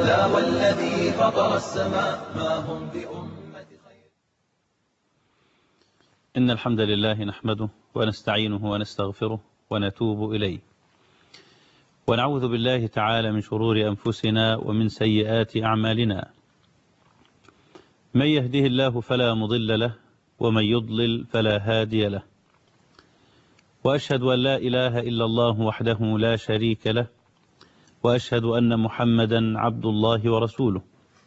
لا والذي فطر السماء ما هم بأمة خير إن الحمد لله نحمده ونستعينه ونستغفره ونتوب إليه ونعوذ بالله تعالى من شرور أنفسنا ومن سيئات أعمالنا من يهده الله فلا مضل له ومن يضلل فلا هادي له وأشهد أن لا إله إلا الله وحده لا شريك له وأشهد أن محمدا عبد الله ورسوله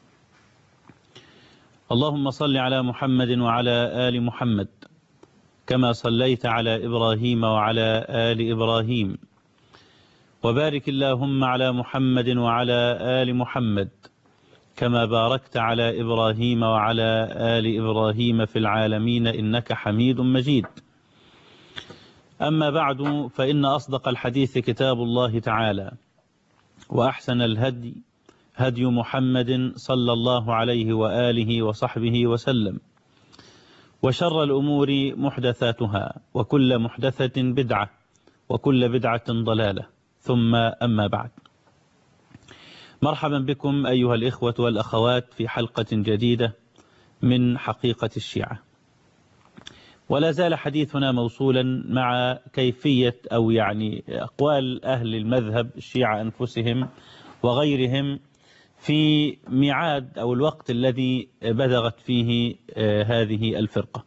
اللهم صل على محمد وعلى آل محمد كما صليت على إبراهيم وعلى آل إبراهيم وبارك اللهم على محمد وعلى آل محمد كما باركت على إبراهيم وعلى آل إبراهيم في العالمين إنك حميد مجيد أما بعد فإن أصدق الحديث كتاب الله تعالى وأحسن الهدي هدي محمد صلى الله عليه وآله وصحبه وسلم وشر الأمور محدثاتها وكل محدثة بدعة وكل بدعة ضلالة ثم أما بعد مرحبا بكم أيها الإخوة والأخوات في حلقة جديدة من حقيقة الشيعة ولا زال حديثنا موصولا مع كيفية أو يعني أقوال أهل المذهب الشيعة أنفسهم وغيرهم في ميعاد أو الوقت الذي بلغت فيه هذه الفرقة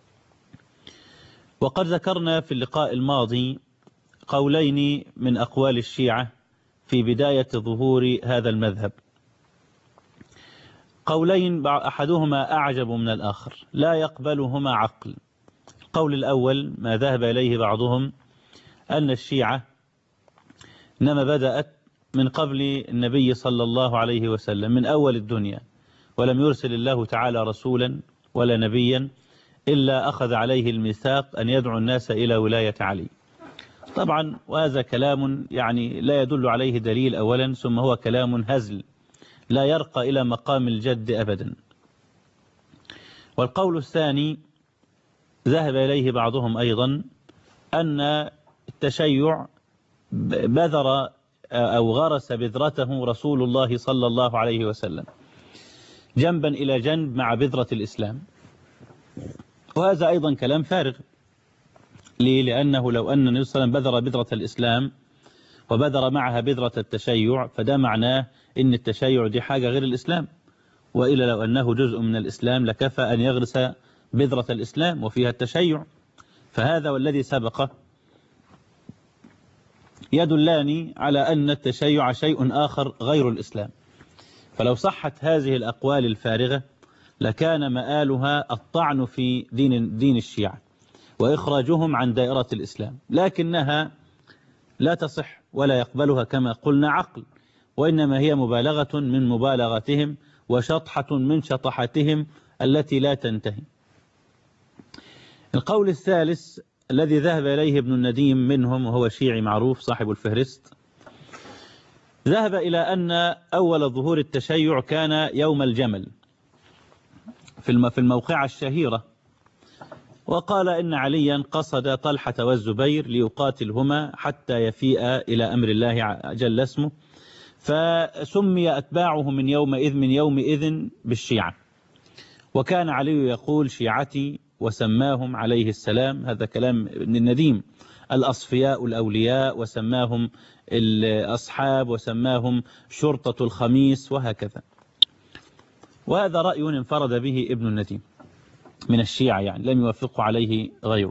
وقد ذكرنا في اللقاء الماضي قولين من أقوال الشيعة في بداية ظهور هذا المذهب قولين أحدهما أعجب من الآخر لا يقبلهما عقل القول الأول ما ذهب إليه بعضهم أن الشيعة إنما بدأت من قبل النبي صلى الله عليه وسلم من أول الدنيا ولم يرسل الله تعالى رسولا ولا نبيا إلا أخذ عليه الميثاق أن يدعو الناس إلى ولاية علي طبعا وهذا كلام يعني لا يدل عليه دليل أولا ثم هو كلام هزل لا يرقى إلى مقام الجد أبدا والقول الثاني ذهب إليه بعضهم أيضا أن التشيع بذر أو غرس بذرته رسول الله صلى الله عليه وسلم جنبا إلى جنب مع بذرة الإسلام وهذا أيضا كلام فارغ ليه؟ لأنه لو أن النبي صلى الله عليه وسلم بذر بذرة الإسلام وبذر معها بذرة التشيع فده معناه إن التشيع دي حاجة غير الإسلام وإلا لو أنه جزء من الإسلام لكفى أن يغرس بذرة الإسلام وفيها التشيع فهذا والذي سبق يدلان على أن التشيع شيء آخر غير الإسلام فلو صحت هذه الأقوال الفارغة لكان مآلها الطعن في دين, دين الشيعة وإخراجهم عن دائرة الإسلام لكنها لا تصح ولا يقبلها كما قلنا عقل وإنما هي مبالغة من مبالغتهم وشطحة من شطحتهم التي لا تنتهي القول الثالث الذي ذهب إليه ابن النديم منهم وهو شيعي معروف صاحب الفهرست ذهب إلى أن أول ظهور التشيع كان يوم الجمل في الموقعة الشهيرة وقال إن عليا قصد طلحة والزبير ليقاتلهما حتى يفيء إلى أمر الله جل اسمه فسمي أتباعه من يومئذ من يومئذ بالشيعة وكان علي يقول شيعتي وسماهم عليه السلام هذا كلام ابن النديم الأصفياء الأولياء وسماهم الأصحاب وسماهم شرطة الخميس وهكذا وهذا رأي انفرد به ابن النديم من الشيعة يعني لم يوافق عليه غيره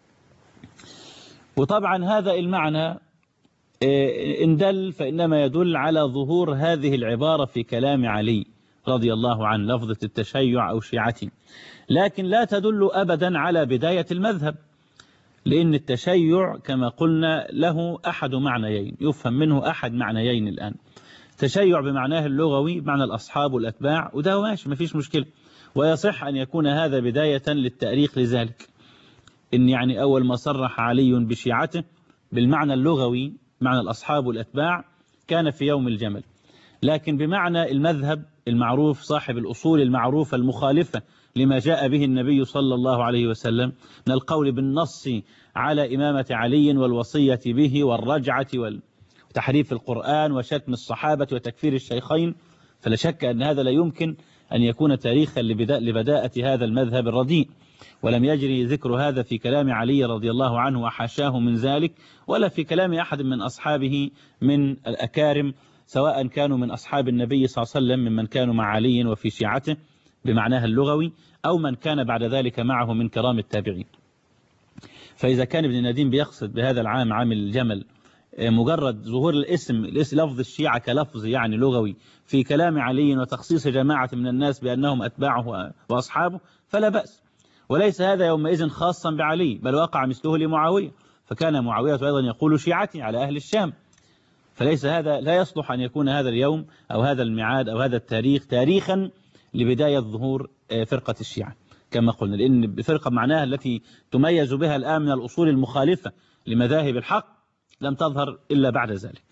وطبعا هذا المعنى إن دل فإنما يدل على ظهور هذه العبارة في كلام علي رضي الله عنه لفظة التشيع أو شيعتي لكن لا تدل أبدا على بداية المذهب لأن التشيع كما قلنا له أحد معنيين يفهم منه أحد معنيين الآن تشيع بمعناه اللغوي بمعنى الأصحاب والأتباع وده ماشي ما فيش مشكلة ويصح أن يكون هذا بداية للتأريخ لذلك إن يعني أول ما صرح علي بشيعته بالمعنى اللغوي معنى الأصحاب والأتباع كان في يوم الجمل لكن بمعنى المذهب المعروف صاحب الأصول المعروفة المخالفة لما جاء به النبي صلى الله عليه وسلم من القول بالنص على إمامة علي والوصية به والرجعة وتحريف القرآن وشتم الصحابة وتكفير الشيخين فلا شك أن هذا لا يمكن أن يكون تاريخا لبداءة هذا المذهب الرديء ولم يجري ذكر هذا في كلام علي رضي الله عنه وحاشاه من ذلك ولا في كلام أحد من أصحابه من الأكارم سواء كانوا من أصحاب النبي صلى الله عليه وسلم ممن كانوا مع علي وفي شيعته بمعناها اللغوي أو من كان بعد ذلك معه من كرام التابعين فإذا كان ابن نديم بيقصد بهذا العام عام الجمل مجرد ظهور الاسم لفظ الشيعة كلفظ يعني لغوي في كلام علي وتخصيص جماعة من الناس بأنهم أتباعه وأصحابه فلا بأس وليس هذا يومئذ خاصا بعلي بل وقع مثله لمعاوية فكان معاوية أيضا يقول شيعتي على أهل الشام فليس هذا لا يصلح أن يكون هذا اليوم أو هذا الميعاد أو هذا التاريخ تاريخا لبداية ظهور فرقة الشيعة كما قلنا لأن الفرقة معناها التي تميز بها الآن من الأصول المخالفة لمذاهب الحق لم تظهر إلا بعد ذلك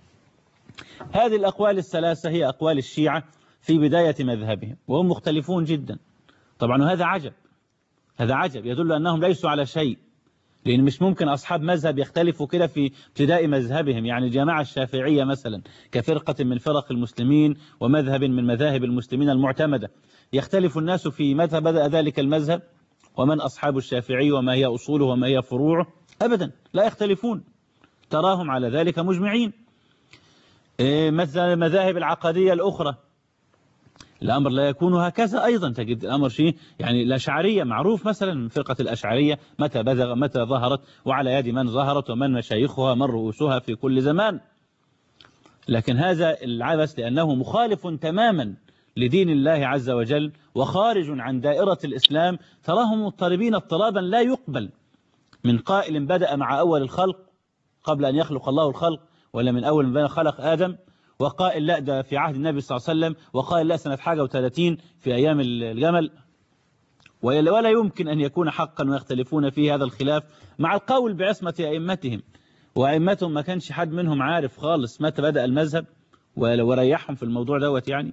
هذه الأقوال الثلاثة هي أقوال الشيعة في بداية مذهبهم وهم مختلفون جدا طبعا وهذا عجب هذا عجب يدل أنهم ليسوا على شيء لأن مش ممكن أصحاب مذهب يختلفوا كده في ابتداء مذهبهم يعني الجماعة الشافعية مثلا كفرقة من فرق المسلمين ومذهب من مذاهب المسلمين المعتمدة يختلف الناس في متى بدأ ذلك المذهب ومن أصحاب الشافعي وما هي أصوله وما هي فروعه أبدا لا يختلفون تراهم على ذلك مجمعين مثلا المذاهب العقدية الأخرى الأمر لا يكون هكذا أيضا تجد الأمر شيء يعني الأشعرية معروف مثلا من فرقة الأشعرية متى بزغ متى ظهرت وعلى يد من ظهرت ومن مشايخها من رؤوسها في كل زمان لكن هذا العبث لأنه مخالف تماما لدين الله عز وجل وخارج عن دائرة الإسلام تراهم مضطربين اضطرابا لا يقبل من قائل بدأ مع أول الخلق قبل أن يخلق الله الخلق ولا من أول ما خلق آدم وقائل لا ده في عهد النبي صلى الله عليه وسلم وقائل لا سنة حاجة وثلاثين في أيام الجمل ولا يمكن أن يكون حقا ويختلفون فيه هذا الخلاف مع القول بعصمة أئمتهم وأئمتهم ما كانش حد منهم عارف خالص متى بدأ المذهب وريحهم في الموضوع دوت يعني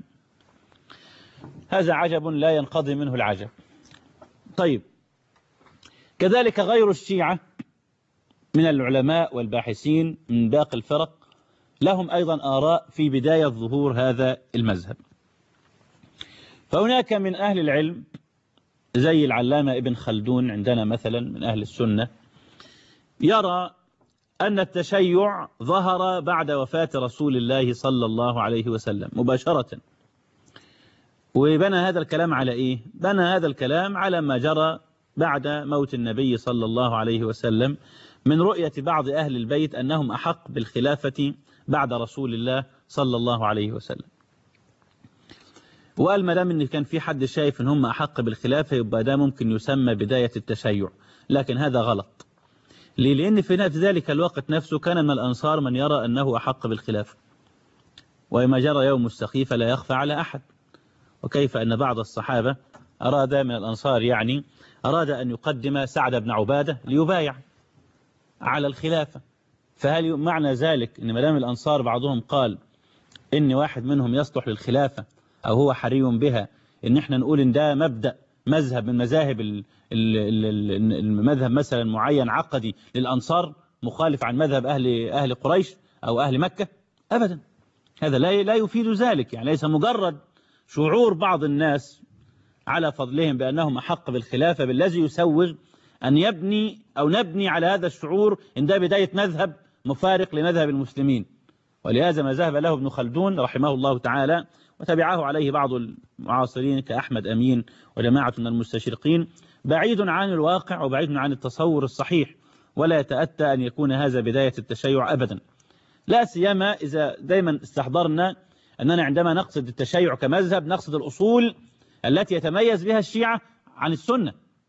هذا عجب لا ينقضي منه العجب طيب كذلك غير الشيعة من العلماء والباحثين من باقي الفرق لهم أيضا آراء في بداية ظهور هذا المذهب فهناك من أهل العلم زي العلامة ابن خلدون عندنا مثلا من أهل السنة يرى أن التشيع ظهر بعد وفاة رسول الله صلى الله عليه وسلم مباشرة وبنى هذا الكلام على إيه؟ بنى هذا الكلام على ما جرى بعد موت النبي صلى الله عليه وسلم من رؤية بعض أهل البيت أنهم أحق بالخلافة بعد رسول الله صلى الله عليه وسلم وقال ما دام ان كان في حد شايف ان هم احق بالخلافه يبقى ده ممكن يسمى بدايه التشيع لكن هذا غلط ليه لان في ذلك الوقت نفسه كان من الانصار من يرى انه احق بالخلافه وما جرى يوم السقيفه لا يخفى على احد وكيف ان بعض الصحابه اراد من الانصار يعني اراد ان يقدم سعد بن عباده ليبايع على الخلافه فهل معنى ذلك ان مدام الانصار بعضهم قال ان واحد منهم يصلح للخلافه أو هو حري بها إن إحنا نقول إن ده مبدأ مذهب من مذاهب المذهب مثلا معين عقدي للأنصار مخالف عن مذهب أهل أهل قريش أو أهل مكة أبدا هذا لا لا يفيد ذلك يعني ليس مجرد شعور بعض الناس على فضلهم بأنهم أحق بالخلافة بالذي يسوغ أن يبني أو نبني على هذا الشعور إن ده بداية مذهب مفارق لمذهب المسلمين ولهذا ما ذهب له ابن خلدون رحمه الله تعالى وتبعه عليه بعض المعاصرين كأحمد أمين وجماعة من المستشرقين بعيد عن الواقع وبعيد عن التصور الصحيح ولا يتأتى أن يكون هذا بداية التشيع أبدا لا سيما إذا دايما استحضرنا أننا عندما نقصد التشيع كمذهب نقصد الأصول التي يتميز بها الشيعة عن السنة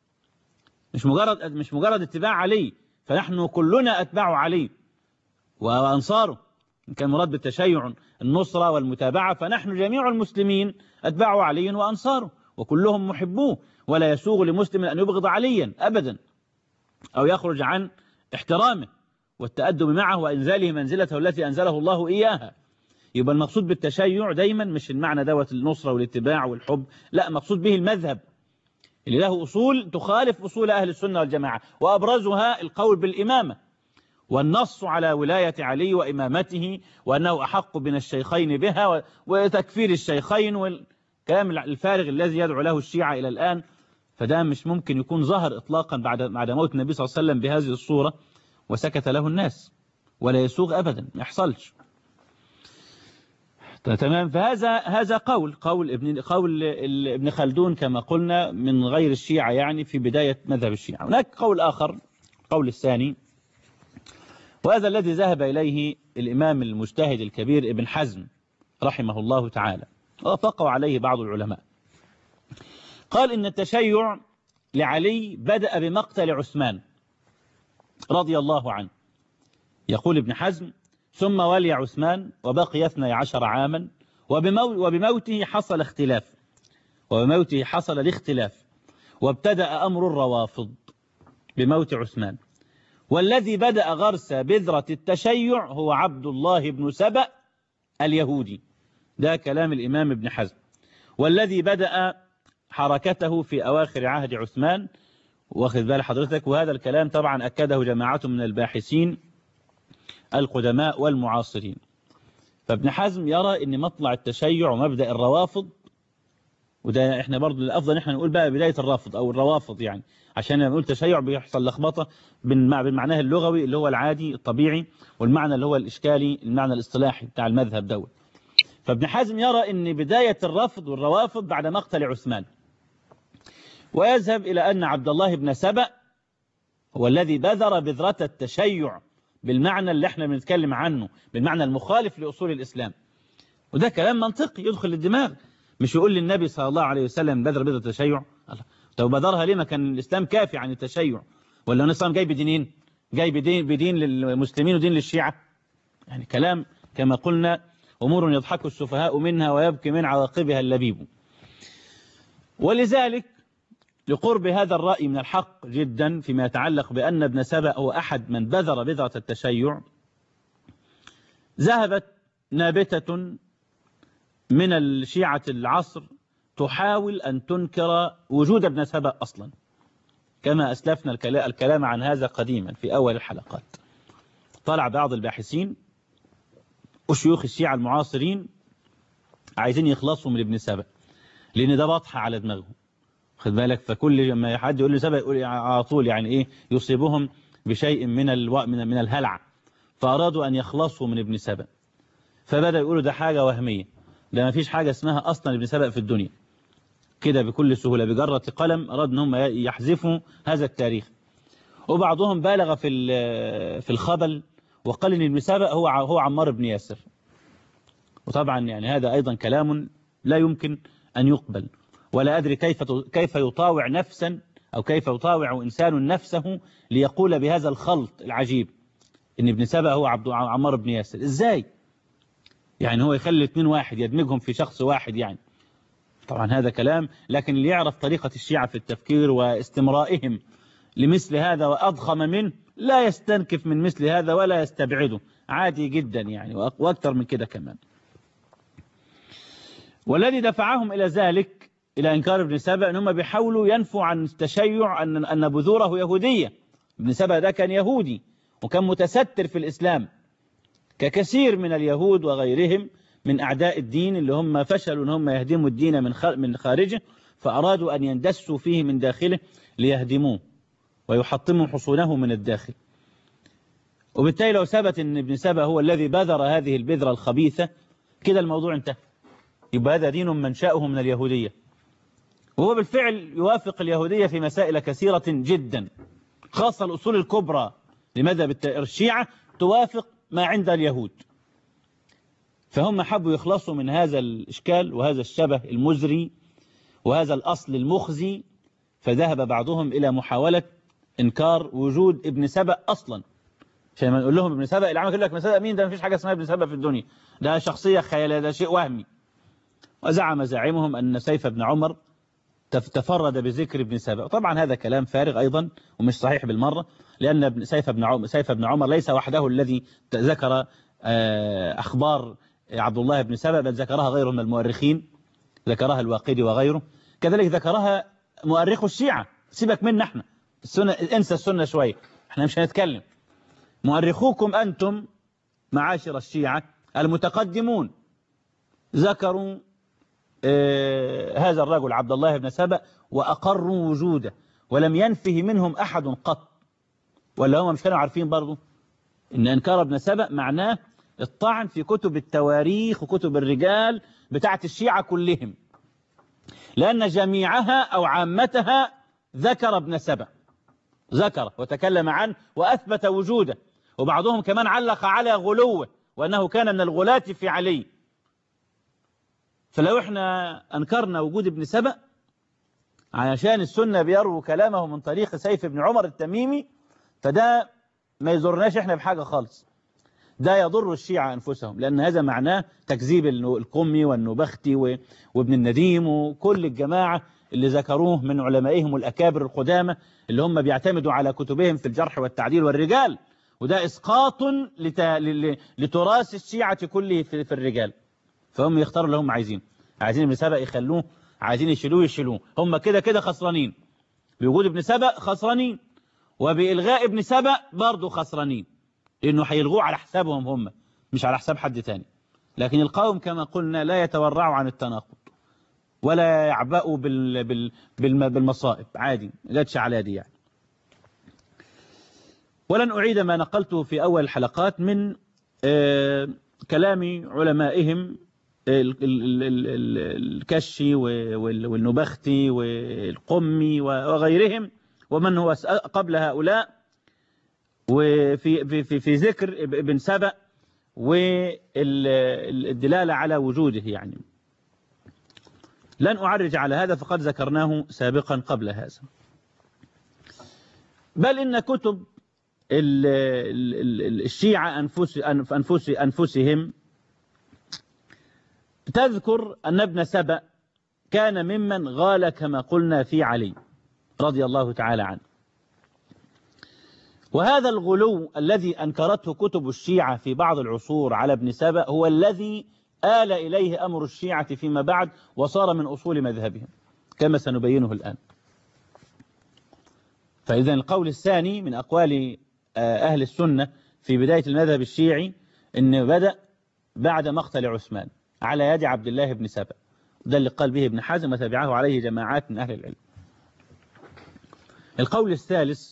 مش مجرد مش مجرد اتباع علي فنحن كلنا أتباع علي وأنصاره إن كان مراد بالتشيع النصرة والمتابعة فنحن جميع المسلمين أتباع علي وأنصاره وكلهم محبوه ولا يسوغ لمسلم أن يبغض عليا أبدا أو يخرج عن احترامه والتأدب معه وإنزاله منزلته التي أنزله الله إياها يبقى المقصود بالتشيع دايما مش المعنى دوت النصرة والاتباع والحب لا مقصود به المذهب اللي له أصول تخالف أصول أهل السنة والجماعة وأبرزها القول بالإمامة والنص على ولاية علي وإمامته وأنه أحق من الشيخين بها وتكفير الشيخين والكلام الفارغ الذي يدعو له الشيعة إلى الآن فده مش ممكن يكون ظهر إطلاقا بعد بعد موت النبي صلى الله عليه وسلم بهذه الصورة وسكت له الناس ولا يسوغ أبدا ما يحصلش تمام فهذا هذا قول قول ابن قول ابن خلدون كما قلنا من غير الشيعة يعني في بداية مذهب الشيعة هناك قول آخر قول الثاني وهذا الذي ذهب إليه الإمام المجتهد الكبير ابن حزم رحمه الله تعالى وافقوا عليه بعض العلماء قال إن التشيع لعلي بدأ بمقتل عثمان رضي الله عنه يقول ابن حزم ثم ولي عثمان وبقي 12 عاما وبموته حصل اختلاف وبموته حصل الاختلاف وابتدأ أمر الروافض بموت عثمان والذي بدأ غرس بذرة التشيع هو عبد الله بن سبأ اليهودي ده كلام الإمام ابن حزم والذي بدأ حركته في أواخر عهد عثمان واخذ بال حضرتك وهذا الكلام طبعا أكده جماعة من الباحثين القدماء والمعاصرين فابن حزم يرى ان مطلع التشيع ومبدأ الروافض وده احنا برضو الافضل احنا نقول بقى بداية الرافض او الروافض يعني عشان لما نقول تشيع بيحصل لخبطة بالمعنى اللغوي اللي هو العادي الطبيعي والمعنى اللي هو الاشكالي المعنى الاصطلاحي بتاع المذهب دوت فابن حزم يرى ان بداية الرفض والروافض بعد مقتل عثمان ويذهب إلى أن عبد الله بن سبأ هو الذي بذر بذرة التشيع بالمعنى اللي احنا بنتكلم عنه بالمعنى المخالف لأصول الإسلام وده كلام منطقي يدخل الدماغ مش يقول للنبي صلى الله عليه وسلم بذر بذرة التشيع الله طب بذرها ليه ما كان الإسلام كافي عن التشيع ولا الإسلام جاي بدينين جاي بدين, بدين للمسلمين ودين للشيعة يعني كلام كما قلنا أمور يضحك السفهاء منها ويبكي من عواقبها اللبيب ولذلك لقرب هذا الرأي من الحق جدا فيما يتعلق بأن ابن سبأ هو أحد من بذر بذرة التشيع ذهبت نابتة من الشيعة العصر تحاول أن تنكر وجود ابن سبأ أصلا كما أسلفنا الكلام عن هذا قديما في أول الحلقات طلع بعض الباحثين وشيوخ الشيعة المعاصرين عايزين يخلصوا من ابن سبأ لأن ده بطح على دماغهم خد بالك فكل ما حد يقول لي سبق يقول على طول يعني ايه يصيبهم بشيء من الو... من من الهلع فارادوا ان يخلصوا من ابن سبأ فبدا يقولوا ده حاجه وهميه ده ما فيش حاجه اسمها اصلا ابن سبأ في الدنيا كده بكل سهوله بجره قلم اراد ان هم يحذفوا هذا التاريخ وبعضهم بالغ في في الخبل وقال ان ابن سبأ هو هو عمار بن ياسر وطبعا يعني هذا ايضا كلام لا يمكن ان يقبل ولا أدري كيف كيف يطاوع نفسا أو كيف يطاوع إنسان نفسه ليقول بهذا الخلط العجيب إن ابن سبأ هو عبد عمار بن ياسر إزاي يعني هو يخلي الاثنين واحد يدمجهم في شخص واحد يعني طبعا هذا كلام لكن اللي يعرف طريقة الشيعة في التفكير واستمرائهم لمثل هذا وأضخم منه لا يستنكف من مثل هذا ولا يستبعده عادي جدا يعني وأكثر من كده كمان والذي دفعهم إلى ذلك إلى إنكار ابن سبأ أن هم بيحاولوا ينفوا عن التشيع أن, أن بذوره يهودية ابن سبأ ده كان يهودي وكان متستر في الإسلام ككثير من اليهود وغيرهم من أعداء الدين اللي هم فشلوا أن هم يهدموا الدين من من خارجه فأرادوا أن يندسوا فيه من داخله ليهدموه ويحطموا حصونه من الداخل وبالتالي لو ثبت أن ابن سبأ هو الذي بذر هذه البذرة الخبيثة كده الموضوع انتهى يبقى هذا دين منشأه من اليهودية وهو بالفعل يوافق اليهودية في مسائل كثيرة جدا خاصة الأصول الكبرى لمذهب الشيعة توافق ما عند اليهود فهم حبوا يخلصوا من هذا الإشكال وهذا الشبه المزري وهذا الأصل المخزي فذهب بعضهم إلى محاولة إنكار وجود ابن سبأ أصلا عشان ما نقول لهم ابن سبأ العام يقول لك ابن سبأ مين ده مفيش حاجة اسمها ابن سبأ في الدنيا ده شخصية خيالية ده شيء وهمي وزعم زعيمهم أن سيف بن عمر تفرد بذكر ابن سبأ طبعا هذا كلام فارغ أيضا ومش صحيح بالمرة لأن سيف بن عمر, سيف بن عمر ليس وحده الذي ذكر أخبار عبد الله بن سبأ بل ذكرها غيره من المؤرخين ذكرها الواقدي وغيره كذلك ذكرها مؤرخ الشيعة سيبك منا احنا السنة انسى السنة شوية احنا مش هنتكلم مؤرخوكم أنتم معاشر الشيعة المتقدمون ذكروا آه هذا الرجل عبد الله بن سبأ وأقروا وجوده ولم ينفه منهم أحد قط ولا هم مش كانوا عارفين برضو إن أنكار ابن سبأ معناه الطعن في كتب التواريخ وكتب الرجال بتاعت الشيعة كلهم لأن جميعها أو عامتها ذكر ابن سبأ ذكر وتكلم عنه وأثبت وجوده وبعضهم كمان علق على غلوه وأنه كان من الغلاة في علي فلو احنا أنكرنا وجود ابن سبأ علشان السنة بيروا كلامه من طريق سيف بن عمر التميمي فده ما يضرناش احنا بحاجة خالص ده يضر الشيعة أنفسهم لأن هذا معناه تكذيب القمي والنبختي وابن النديم وكل الجماعة اللي ذكروه من علمائهم الأكابر القدامى اللي هم بيعتمدوا على كتبهم في الجرح والتعديل والرجال وده إسقاط لت... لتراث الشيعة كله في... في الرجال فهم يختاروا اللي هم عايزين عايزين ابن سبأ يخلوه عايزين يشيلوه يشيلوه هم كده كده خسرانين بوجود ابن سبأ خسرانين وبإلغاء ابن سبأ برضه خسرانين لأنه هيلغوه على حسابهم هم مش على حساب حد تاني لكن القوم كما قلنا لا يتورعوا عن التناقض ولا يعبأوا بال بال بال بالمصائب عادي جاتش على دي يعني ولن أعيد ما نقلته في أول الحلقات من آه كلام علمائهم الكشي والنبختي والقمي وغيرهم ومن هو قبل هؤلاء وفي في في في ذكر ابن سبأ والدلالة على وجوده يعني لن أعرج على هذا فقد ذكرناه سابقا قبل هذا بل إن كتب الشيعة أنفس أنفس أنفسهم تذكر أن ابن سبأ كان ممن غال كما قلنا في علي رضي الله تعالى عنه وهذا الغلو الذي أنكرته كتب الشيعة في بعض العصور على ابن سبأ هو الذي آل إليه أمر الشيعة فيما بعد وصار من أصول مذهبهم كما سنبينه الآن فإذا القول الثاني من أقوال أهل السنة في بداية المذهب الشيعي أن بدأ بعد مقتل عثمان على يد عبد الله بن سبأ ده اللي قال به ابن حزم وتبعه عليه جماعات من أهل العلم القول الثالث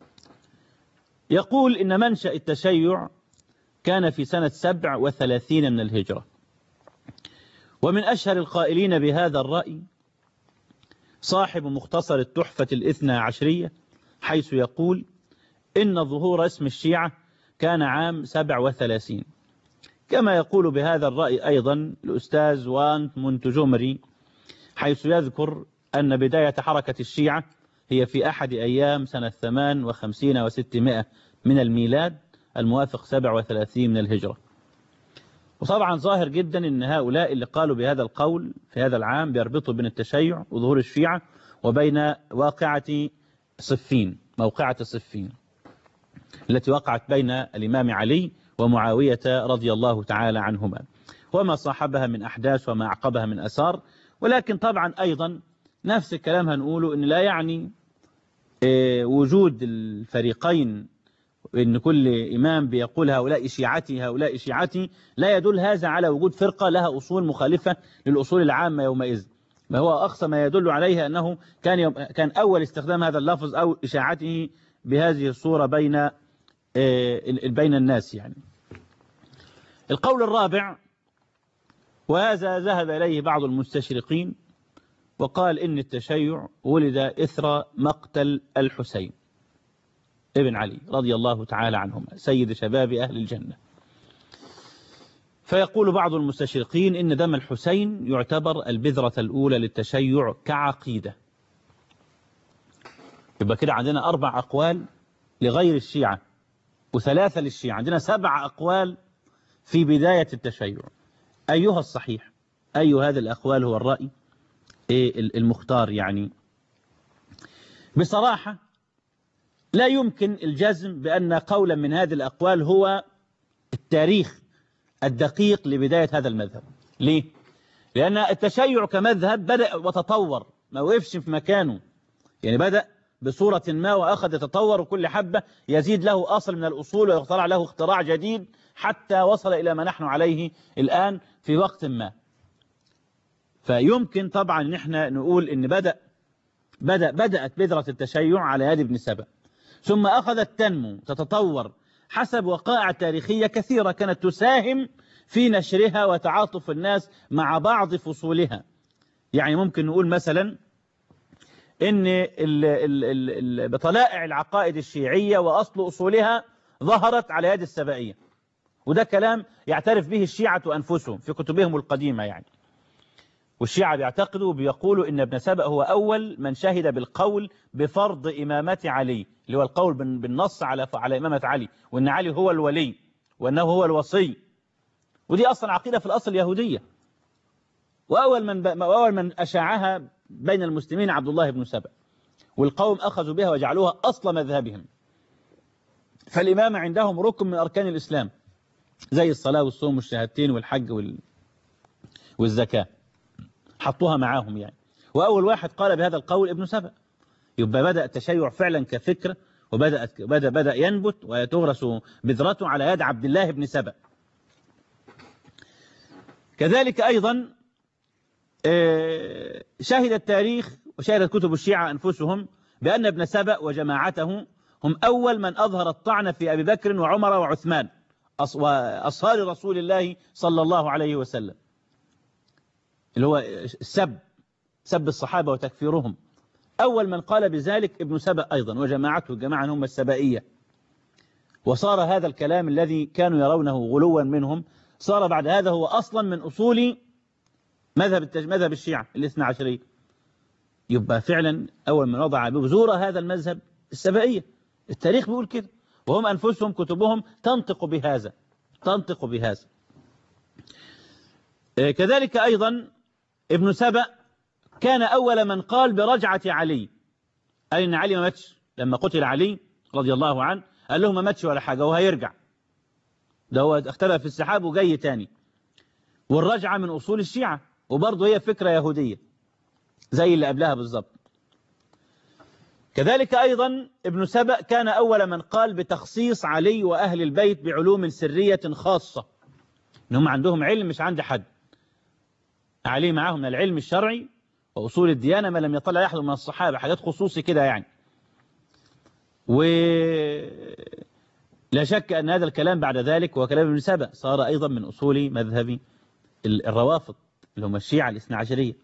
يقول إن منشأ التشيع كان في سنة سبع وثلاثين من الهجرة ومن أشهر القائلين بهذا الرأي صاحب مختصر التحفة الاثنى عشرية حيث يقول إن ظهور اسم الشيعة كان عام سبع وثلاثين كما يقول بهذا الرأي أيضا الأستاذ وانت منتجمري حيث يذكر أن بداية حركة الشيعة هي في أحد أيام سنة ثمان وخمسين وستمائة من الميلاد الموافق سبع وثلاثين من الهجرة وطبعا ظاهر جدا أن هؤلاء اللي قالوا بهذا القول في هذا العام بيربطوا بين التشيع وظهور الشيعة وبين واقعة صفين موقعة صفين التي وقعت بين الإمام علي ومعاوية رضي الله تعالى عنهما وما صاحبها من أحداث وما أعقبها من أثار ولكن طبعا أيضا نفس الكلام هنقوله أن لا يعني وجود الفريقين ان كل إمام بيقول هؤلاء شيعتي هؤلاء شيعتي لا يدل هذا على وجود فرقة لها أصول مخالفة للأصول العامة يومئذ ما هو أقصى ما يدل عليه أنه كان يوم كان أول استخدام هذا اللفظ أو إشاعته بهذه الصورة بين بين الناس يعني القول الرابع وهذا ذهب إليه بعض المستشرقين وقال إن التشيع ولد إثر مقتل الحسين ابن علي رضي الله تعالى عنهما سيد شباب أهل الجنة فيقول بعض المستشرقين إن دم الحسين يعتبر البذرة الأولى للتشيع كعقيدة يبقى كده عندنا أربع أقوال لغير الشيعة وثلاثة للشيعة عندنا سبع أقوال في بداية التشيع أيها الصحيح أي هذه الأقوال هو الرأي إيه المختار يعني بصراحة لا يمكن الجزم بأن قولا من هذه الأقوال هو التاريخ الدقيق لبداية هذا المذهب ليه؟ لأن التشيع كمذهب بدأ وتطور ما وقفش في مكانه يعني بدأ بصورة ما وأخذ يتطور وكل حبة يزيد له أصل من الأصول ويخترع له اختراع جديد حتى وصل إلى ما نحن عليه الآن في وقت ما فيمكن طبعا نحن نقول إن بدأ بدأ بدأت بذرة التشيع على يد ابن سبأ ثم أخذت تنمو تتطور حسب وقائع تاريخية كثيرة كانت تساهم في نشرها وتعاطف الناس مع بعض فصولها يعني ممكن نقول مثلا ان ال- ال- ال- ال- بطلائع العقائد الشيعية وأصل أصولها ظهرت على يد السبائية وده كلام يعترف به الشيعة أنفسهم في كتبهم القديمة يعني والشيعة بيعتقدوا وبيقولوا إن ابن سبأ هو أول من شهد بالقول بفرض إمامة علي اللي هو القول بال- بالنص على على إمامة علي وإن علي هو الولي وأنه هو الوصي ودي أصلا عقيدة في الأصل يهودية وأول من ب... وأول من أشاعها بين المسلمين عبد الله بن سبأ والقوم أخذوا بها وجعلوها أصل مذهبهم فالإمامة عندهم ركن من أركان الإسلام زي الصلاة والصوم والشهادتين والحج وال... والزكاة حطوها معاهم يعني وأول واحد قال بهذا القول ابن سبأ يبقى بدأ التشيع فعلا كفكرة وبدأت بدأ بدأ ينبت وتغرس بذرته على يد عبد الله بن سبأ كذلك أيضا آه، شهد التاريخ وشهدت كتب الشيعة أنفسهم بأن ابن سبأ وجماعته هم أول من أظهر الطعن في أبي بكر وعمر وعثمان أص- وأصهار رسول الله صلى الله عليه وسلم اللي هو السب سب الصحابة وتكفيرهم أول من قال بذلك ابن سبأ أيضا وجماعته الجماعة هم السبائية وصار هذا الكلام الذي كانوا يرونه غلوا منهم صار بعد هذا هو أصلا من أصول مذهب التج... مذهب الشيعة الاثنى عشرية يبقى فعلا أول من وضع بذور هذا المذهب السبائية التاريخ بيقول كده وهم أنفسهم كتبهم تنطق بهذا تنطق بهذا آه، كذلك أيضا ابن سبأ كان أول من قال برجعة علي قال إن علي ما ماتش لما قتل علي رضي الله عنه قال له ما ماتش ولا حاجة وهيرجع ده هو اختلف في السحاب وجاي تاني والرجعة من أصول الشيعة وبرضه هي فكرة يهودية زي اللي قبلها بالظبط كذلك أيضا ابن سبأ كان أول من قال بتخصيص علي وأهل البيت بعلوم سرية خاصة إنهم عندهم علم مش عند حد علي معاهم من العلم الشرعي وأصول الديانة ما لم يطلع أحد من الصحابة حاجات خصوصي كده يعني و لا شك أن هذا الكلام بعد ذلك وكلام ابن سبأ صار أيضا من أصول مذهب الروافض اللي هم الشيعة الاثنى عشرية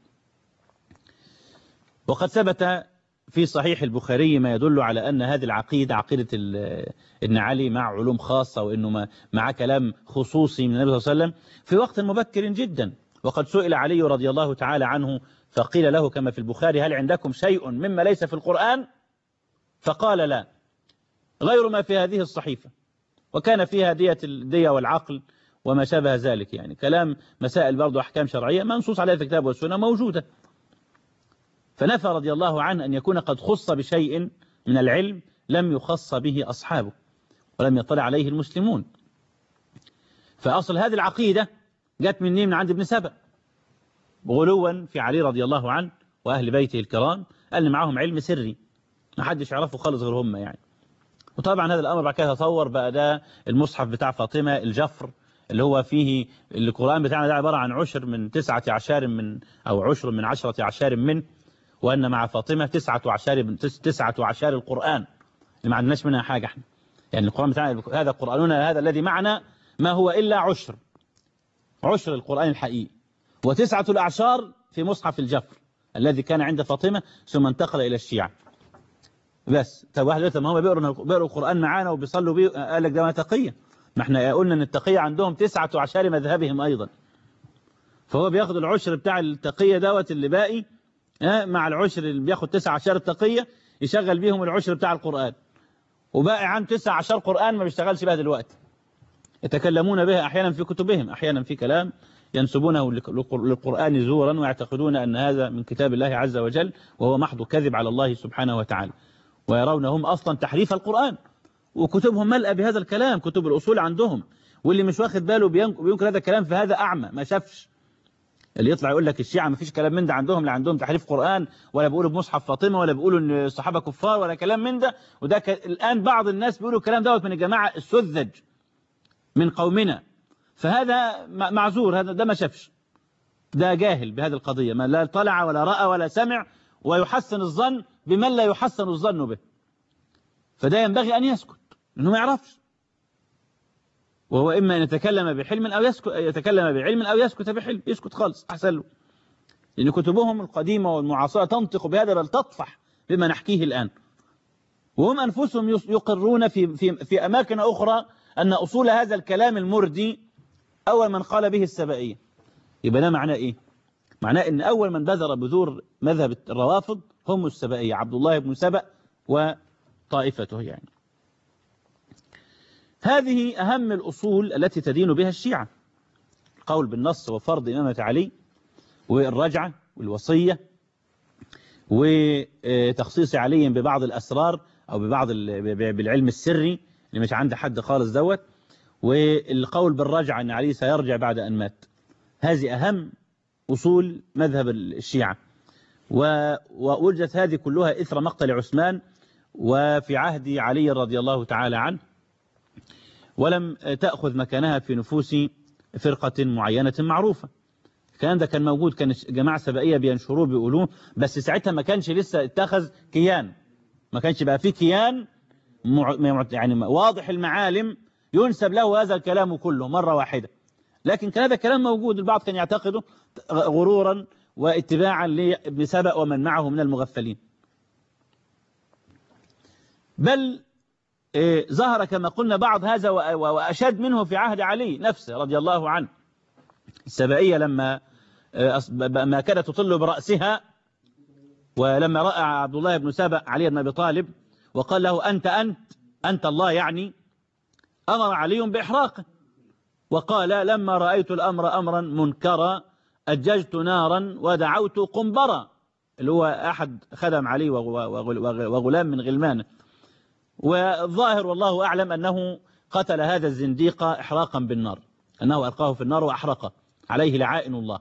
وقد ثبت في صحيح البخاري ما يدل على أن هذه العقيدة عقيدة ال- ابن علي مع علوم خاصة وأنه ما- مع كلام خصوصي من النبي صلى الله عليه وسلم في وقت مبكر جدا وقد سئل علي رضي الله تعالى عنه فقيل له كما في البخاري هل عندكم شيء مما ليس في القرآن فقال لا غير ما في هذه الصحيفة وكان فيها دية الدية والعقل وما شابه ذلك يعني كلام مسائل برضو أحكام شرعية منصوص عليها في الكتاب والسنة موجودة فنفى رضي الله عنه أن يكون قد خص بشيء من العلم لم يخص به أصحابه ولم يطلع عليه المسلمون فأصل هذه العقيدة جت مني من عند ابن سبأ غلوا في علي رضي الله عنه وأهل بيته الكرام قال إن معاهم علم سري ما حدش يعرفه خالص غير هم يعني وطبعا هذا الأمر بعد كده تطور بقى ده المصحف بتاع فاطمة الجفر اللي هو فيه القرآن بتاعنا ده عبارة عن عشر من تسعة عشار من أو عشر من عشرة عشار من وأن مع فاطمة تسعة عشار من تس تسعة عشار القرآن اللي ما عندناش منها حاجة احنا يعني القرآن بتاعنا هذا قرآننا هذا الذي معنا ما هو إلا عشر عشر القرآن الحقيقي وتسعة الأعشار في مصحف الجفر الذي كان عند فاطمة ثم انتقل إلى الشيعة بس طب واحد يقول طب ما هم بيقروا بيقروا القرآن معانا وبيصلوا بيه قال لك ده ما تقية ما احنا قلنا ان التقية عندهم تسعة عشار مذهبهم أيضا فهو بياخد العشر بتاع التقية دوت اللي باقي ها، مع العشر اللي بياخد تسعة عشر التقية يشغل بيهم العشر بتاع القرآن وباقي عنده تسعة عشر قرآن ما بيشتغلش بها دلوقتي يتكلمون بها أحيانا في كتبهم أحيانا في كلام ينسبونه للق- للقرآن زورا ويعتقدون أن هذا من كتاب الله عز وجل وهو محض كذب على الله سبحانه وتعالى ويرون هم أصلا تحريف القرآن وكتبهم ملأ بهذا الكلام كتب الأصول عندهم واللي مش واخد باله بين- بينكر هذا الكلام فهذا أعمى ما شافش اللي يطلع يقول لك الشيعة ما فيش كلام من ده عندهم لا عندهم تحريف قرآن ولا بيقولوا بمصحف فاطمة ولا بيقولوا ان الصحابة كفار ولا كلام من ده وده ك... الآن بعض الناس بيقولوا الكلام دوت من الجماعة السذج من قومنا فهذا م- معذور هذا ده ما شافش ده جاهل بهذه القضية ما لا طلع ولا رأى ولا سمع ويحسن الظن بمن لا يحسن الظن به فده ينبغي أن يسكت لأنه ما يعرفش وهو إما أن يتكلم بحلم أو يسكت يتكلم بعلم أو يسكت بحلم يسكت خالص أحسن له لأن كتبهم القديمة والمعاصرة تنطق بهذا بل تطفح بما نحكيه الآن وهم أنفسهم يس- يقرون في, في, في أماكن أخرى أن أصول هذا الكلام المردي أول من قال به السبائية يبقى ده معناه إيه معناه أن أول من بذر بذور مذهب الروافض هم السبائية عبد الله بن سبأ وطائفته يعني هذه أهم الأصول التي تدين بها الشيعة القول بالنص وفرض إمامة علي والرجعة والوصية وتخصيص علي ببعض الأسرار أو ببعض ال- ب- بالعلم السري اللي مش عند حد خالص دوت والقول بالرجعة أن علي سيرجع بعد أن مات هذه أهم أصول مذهب الشيعة و- ووجدت هذه كلها إثر مقتل عثمان وفي عهد علي رضي الله تعالى عنه ولم تأخذ مكانها في نفوس فرقة معينة معروفة الكلام ده كان موجود كان جماعة سبائية بينشروه بيقولوه بس ساعتها ما كانش لسه اتخذ كيان ما كانش بقى في كيان مع مع- يعني واضح المعالم ينسب له هذا الكلام كله مرة واحدة لكن كان هذا الكلام موجود البعض كان يعتقده غرورا واتباعا لابن سبأ ومن معه من المغفلين بل إيه، ظهر كما قلنا بعض هذا و- و- وأشد منه في عهد علي نفسه رضي الله عنه السبائية لما آه، أص- ب- ب- ما كانت تطل برأسها ولما رأى عبد الله بن سبأ علي بن أبي طالب وقال له أنت أنت أنت الله يعني أمر علي بإحراقه وقال لما رأيت الأمر أمرا منكرا أججت نارا ودعوت قنبرا اللي هو أحد خدم علي وغ- وغ- وغ- وغلام من غلمانه والظاهر والله أعلم أنه قتل هذا الزنديق إحراقا بالنار أنه ألقاه في النار وأحرقه عليه لعائن الله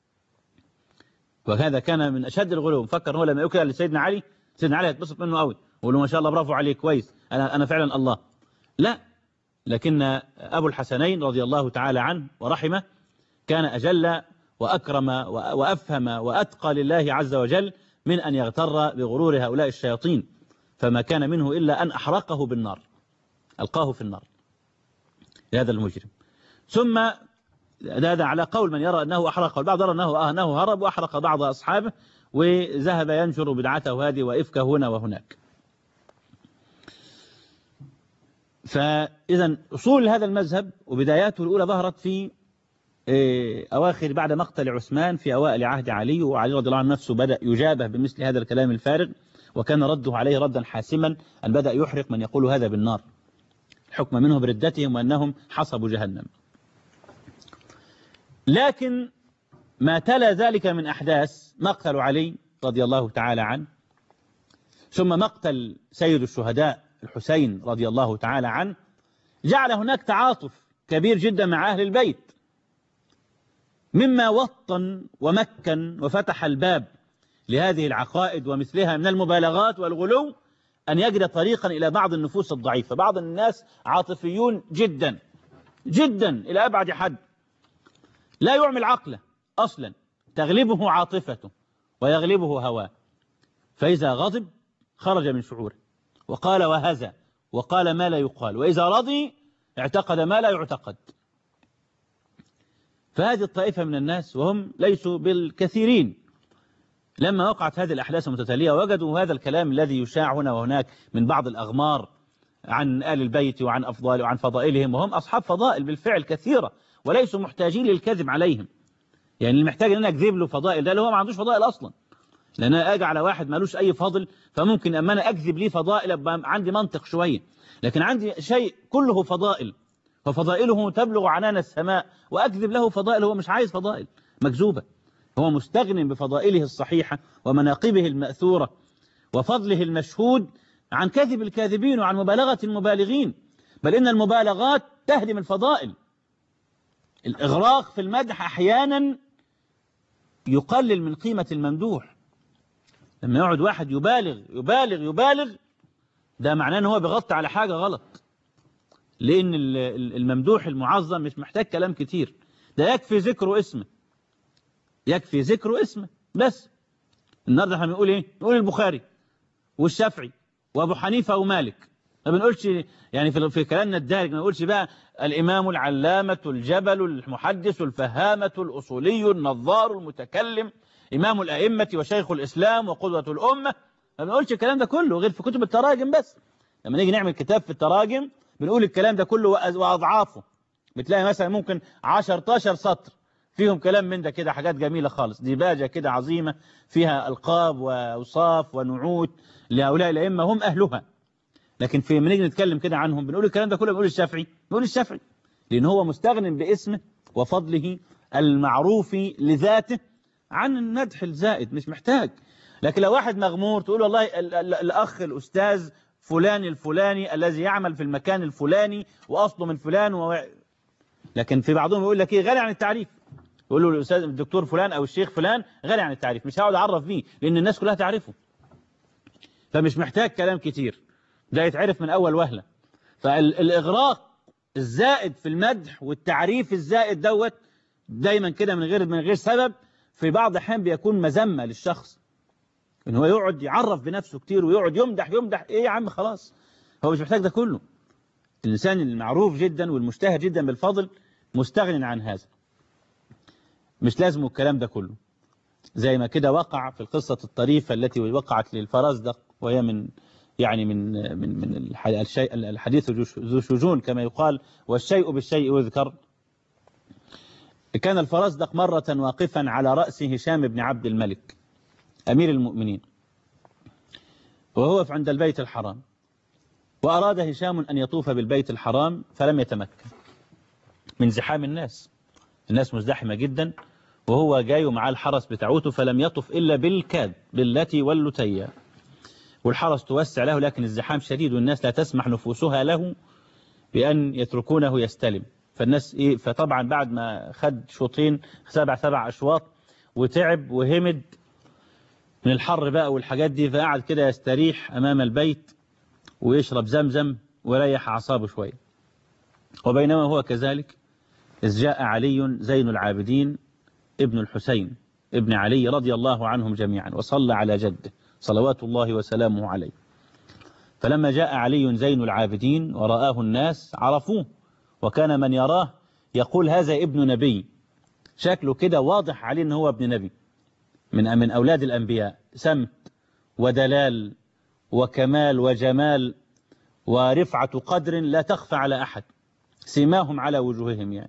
وهذا كان من أشد الغلو مفكر هو لما يكل لسيدنا علي سيدنا علي هيتبسط منه قوي ويقول له ما شاء الله برافو عليك كويس أنا, أنا فعلا الله لا لكن أبو الحسنين رضي الله تعالى عنه ورحمه كان أجل وأكرم وأفهم وأتقى لله عز وجل من أن يغتر بغرور هؤلاء الشياطين فما كان منه إلا أن أحرقه بالنار ألقاه في النار هذا المجرم ثم هذا على قول من يرى أنه أحرق والبعض يرى أنه, أنه هرب وأحرق بعض أصحابه وذهب ينشر بدعته هذه وإفكه هنا وهناك فإذا أصول هذا المذهب وبداياته الأولى ظهرت في أواخر بعد مقتل عثمان في أوائل عهد علي وعلي رضي الله عنه نفسه بدأ يجابه بمثل هذا الكلام الفارغ وكان رده عليه ردا حاسما أن بدأ يحرق من يقول هذا بالنار حكم منه بردتهم وأنهم حصبوا جهنم لكن ما تلا ذلك من أحداث مقتل علي رضي الله تعالى عنه ثم مقتل سيد الشهداء الحسين رضي الله تعالى عنه جعل هناك تعاطف كبير جدا مع أهل البيت مما وطن ومكن وفتح الباب لهذه العقائد ومثلها من المبالغات والغلو أن يجد طريقا إلى بعض النفوس الضعيفة بعض الناس عاطفيون جدا جدا إلى أبعد حد لا يعمل عقله أصلا تغلبه عاطفته ويغلبه هواه فإذا غضب خرج من شعوره وقال وهذا وقال ما لا يقال وإذا رضي اعتقد ما لا يعتقد فهذه الطائفة من الناس وهم ليسوا بالكثيرين لما وقعت هذه الأحداث المتتالية وجدوا هذا الكلام الذي يشاع هنا وهناك من بعض الأغمار عن آل البيت وعن أفضال وعن فضائلهم وهم أصحاب فضائل بالفعل كثيرة وليسوا محتاجين للكذب عليهم يعني اللي محتاج ان انا اكذب له فضائل ده اللي هو ما عندوش فضائل اصلا لان انا اجي على واحد مالوش اي فضل فممكن اما انا اكذب ليه فضائل ابقى عندي منطق شويه لكن عندي شيء كله فضائل ففضائله تبلغ عنان السماء واكذب له فضائل هو مش عايز فضائل مكذوبه هو مستغن بفضائله الصحيحه ومناقبه الماثوره وفضله المشهود عن كذب الكاذبين وعن مبالغه المبالغين بل ان يقلل من قيمة الممدوح لما يقعد واحد يبالغ يبالغ يبالغ ده معناه ان هو بيغطي على حاجة غلط لأن الممدوح المعظم مش محتاج كلام كتير ده يكفي ذكره اسمه يكفي ذكره اسمه بس النهارده احنا بنقول ايه نقول البخاري والشافعي وابو حنيفه ومالك ما بنقولش يعني في في كلامنا الدارج ما بنقولش بقى الامام العلامه الجبل المحدث الفهامه الاصولي النظار المتكلم امام الائمه وشيخ الاسلام وقدوه الامه ما بنقولش الكلام ده كله غير في كتب التراجم بس لما نيجي نعمل كتاب في التراجم بنقول الكلام ده كله واضعافه بتلاقي مثلا ممكن 10 سطر فيهم كلام من ده كده حاجات جميلة خالص ديباجة كده عظيمة فيها ألقاب وأوصاف ونعوت لهؤلاء الأئمة هم أهلها لكن في لما نيجي نتكلم كده عنهم بنقول الكلام ده كله بنقول الشافعي بنقول الشافعي لأن هو مستغن باسمه وفضله المعروف لذاته عن الندح الزائد مش محتاج لكن لو واحد مغمور تقول والله الأخ الأستاذ فلان الفلاني الذي يعمل في المكان الفلاني وأصله من فلان و... لكن في بعضهم يقول لك ايه غني عن التعريف يقول له الاستاذ الدكتور فلان او الشيخ فلان غني عن التعريف مش هقعد اعرف بيه لان الناس كلها تعرفه فمش محتاج كلام كتير ده يتعرف من اول وهله فالاغراق الزائد في المدح والتعريف الزائد دوت دايما كده من غير من غير سبب في بعض الاحيان بيكون مذمه للشخص ان هو يقعد يعرف بنفسه كتير ويقعد يمدح يمدح ايه يا عم خلاص هو مش محتاج ده كله الإنسان المعروف جدا والمشتهر جدا بالفضل مستغن عن هذا مش لازم الكلام ده كله زي ما كده وقع في القصة الطريفة التي وقعت للفرزدق وهي من يعني من من من الشيء الحديث ذو شجون كما يقال والشيء بالشيء يذكر كان الفرزدق مرة واقفا على رأس هشام بن عبد الملك أمير المؤمنين وهو عند البيت الحرام وأراد هشام أن يطوف بالبيت الحرام فلم يتمكن من زحام الناس الناس مزدحمة جدا وهو جاي ومعاه الحرس بتاعوته فلم يطف إلا بالكاد بالتي واللتية والحرس توسع له لكن الزحام شديد والناس لا تسمح نفوسها له بأن يتركونه يستلم فالناس إيه فطبعا بعد ما خد شوطين سبع سبع أشواط وتعب وهمد من الحر بقى والحاجات دي فقعد كده يستريح أمام البيت ويشرب زمزم ويريح أعصابه شوية وبينما هو كذلك إذ جاء علي زين العابدين ابن الحسين ابن علي رضي الله عنهم جميعا وصلى على جده صلوات الله وسلامه عليه فلما جاء علي زين العابدين ورآه الناس عرفوه وكان من يراه يقول هذا ابن نبي شكله كده واضح عليه ان هو ابن نبي من من أولاد الأنبياء سمت ودلال وكمال وجمال ورفعة قدر لا تخفى على أحد سيماهم على وجوههم يعني